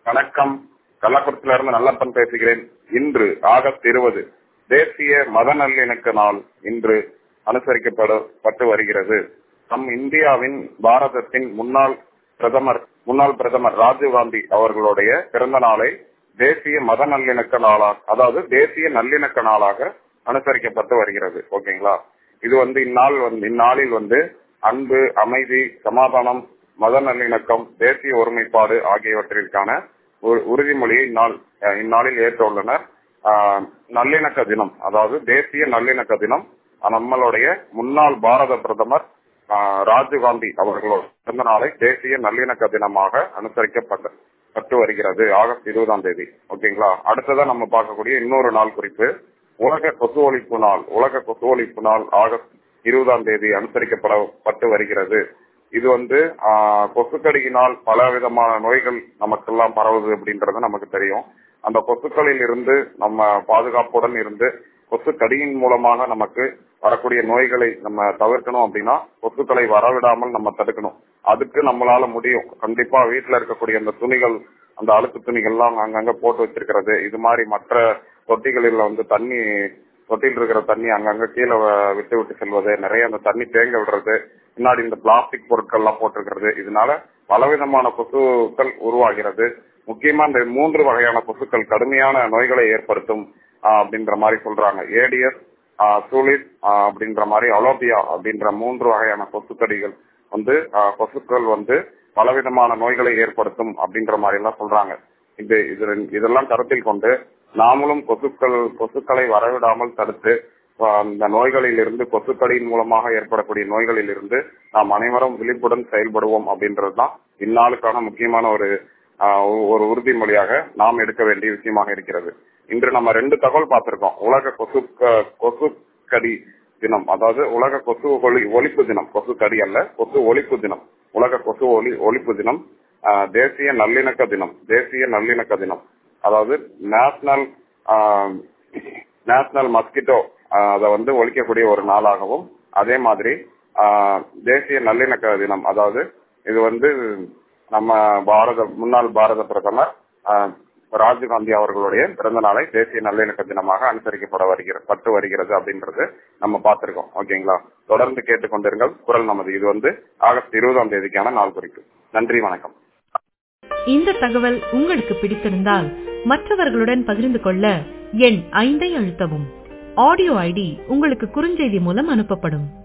வணக்கம் கள்ளக்குறிச்சியில இருந்து நல்லப்பன் பேசுகிறேன் இன்று ஆகஸ்ட் இருபது தேசிய மத நல்லிணக்க நாள் இன்று அனுசரிக்கப்பட்டு வருகிறது நம் இந்தியாவின் பாரதத்தின் முன்னாள் பிரதமர் முன்னாள் பிரதமர் ராஜீவ்காந்தி அவர்களுடைய பிறந்த நாளை தேசிய மத நல்லிணக்க நாளாக அதாவது தேசிய நல்லிணக்க நாளாக அனுசரிக்கப்பட்டு வருகிறது ஓகேங்களா இது வந்து இந்நாள் வந்து இந்நாளில் வந்து அன்பு அமைதி சமாதானம் மத நல்லிணக்கம் தேசிய ஒருமைப்பாடு ஆகியவற்றிற்கான ஒரு உறுதிமொழியை இந்நாள் இந்நாளில் ஏற்றுள்ளனர் ஆஹ் நல்லிணக்க தினம் அதாவது தேசிய நல்லிணக்க தினம் நம்மளுடைய முன்னாள் பாரத பிரதமர் ஆஹ் ராஜீவ்காந்தி அவர்களோட பிறந்த நாளை தேசிய நல்லிணக்க தினமாக அனுசரிக்கப்பட்டு பட்டு வருகிறது ஆகஸ்ட் இருபதாம் தேதி ஓகேங்களா அடுத்ததா நம்ம பார்க்கக்கூடிய இன்னொரு நாள் குறிப்பு உலக கொசு ஒழிப்பு நாள் உலக கொசு ஒழிப்பு நாள் ஆகஸ்ட் இருபதாம் தேதி அனுசரிக்கப்படப்பட்டு வருகிறது இது வந்து கொசுக்கடியினால் பல விதமான நோய்கள் நமக்கெல்லாம் பரவுது அப்படின்றது நமக்கு தெரியும் அந்த கொசுக்களில் இருந்து நம்ம பாதுகாப்புடன் இருந்து கொசு கடியின் மூலமாக நமக்கு வரக்கூடிய நோய்களை நம்ம தவிர்க்கணும் அப்படின்னா கொசுக்களை வரவிடாமல் நம்ம தடுக்கணும் அதுக்கு நம்மளால முடியும் கண்டிப்பா வீட்டுல இருக்கக்கூடிய அந்த துணிகள் அந்த அழுக்கு துணிகள்லாம் அங்கங்க போட்டு வச்சிருக்கிறது இது மாதிரி மற்ற தொட்டிகளில் வந்து தண்ணி தொட்டியில் இருக்கிற தண்ணி அங்கங்க கீழே விட்டு விட்டு செல்வது நிறைய அந்த தண்ணி தேங்க விடுறது பின்னாடி இந்த பிளாஸ்டிக் பொருட்கள் எல்லாம் போட்டிருக்கிறது இதனால பலவிதமான கொசுக்கள் உருவாகிறது முக்கியமா இந்த மூன்று வகையான கொசுக்கள் கடுமையான நோய்களை ஏற்படுத்தும் அப்படின்ற மாதிரி சொல்றாங்க ஏடிஎஸ் சூலிஸ் அப்படின்ற மாதிரி அலோபியா அப்படின்ற மூன்று வகையான கொசுக்கடிகள் வந்து கொசுக்கள் வந்து பலவிதமான நோய்களை ஏற்படுத்தும் அப்படின்ற மாதிரி எல்லாம் சொல்றாங்க இது இதெல்லாம் கருத்தில் கொண்டு நாமளும் கொசுக்கள் கொசுக்களை வரவிடாமல் தடுத்து அந்த நோய்களில் இருந்து கொசுக்கடியின் மூலமாக ஏற்படக்கூடிய நோய்களில் இருந்து நாம் அனைவரும் விழிப்புடன் செயல்படுவோம் அப்படின்றதுதான் இந்நாளுக்கான முக்கியமான ஒரு ஒரு உறுதிமொழியாக நாம் எடுக்க வேண்டிய விஷயமாக இருக்கிறது இன்று நம்ம ரெண்டு தகவல் பார்த்திருக்கோம் உலக கொசு கொசு கடி தினம் அதாவது உலக கொசு ஒளி ஒழிப்பு தினம் கொசு கடி அல்ல கொசு ஒழிப்பு தினம் உலக கொசு ஒளி ஒழிப்பு தினம் தேசிய நல்லிணக்க தினம் தேசிய நல்லிணக்க தினம் அதாவது நேஷனல் நேஷனல் மஸ்கிட்டோ அதை வந்து ஒழிக்கக்கூடிய ஒரு நாளாகவும் அதே மாதிரி தேசிய நல்லிணக்க தினம் அதாவது இது வந்து நம்ம பாரத முன்னாள் பாரத பிரதமர் ராஜீவ்காந்தி அவர்களுடைய பிறந்த நாளை தேசிய நல்லிணக்க தினமாக அனுசரிக்கப்பட வருகிறது பட்டு வருகிறது அப்படின்றது நம்ம பார்த்திருக்கோம் ஓகேங்களா தொடர்ந்து கேட்டுக்கொண்டிருங்கள் குரல் நமது இது வந்து ஆகஸ்ட் இருபதாம் தேதிக்கான நாள் குறிப்பு நன்றி வணக்கம் இந்த தகவல் உங்களுக்கு பிடித்திருந்தால் மற்றவர்களுடன் பகிர்ந்து கொள்ள எண் ஐந்தை அழுத்தவும் ஆடியோ ஐடி உங்களுக்கு குறுஞ்செய்தி மூலம் அனுப்பப்படும்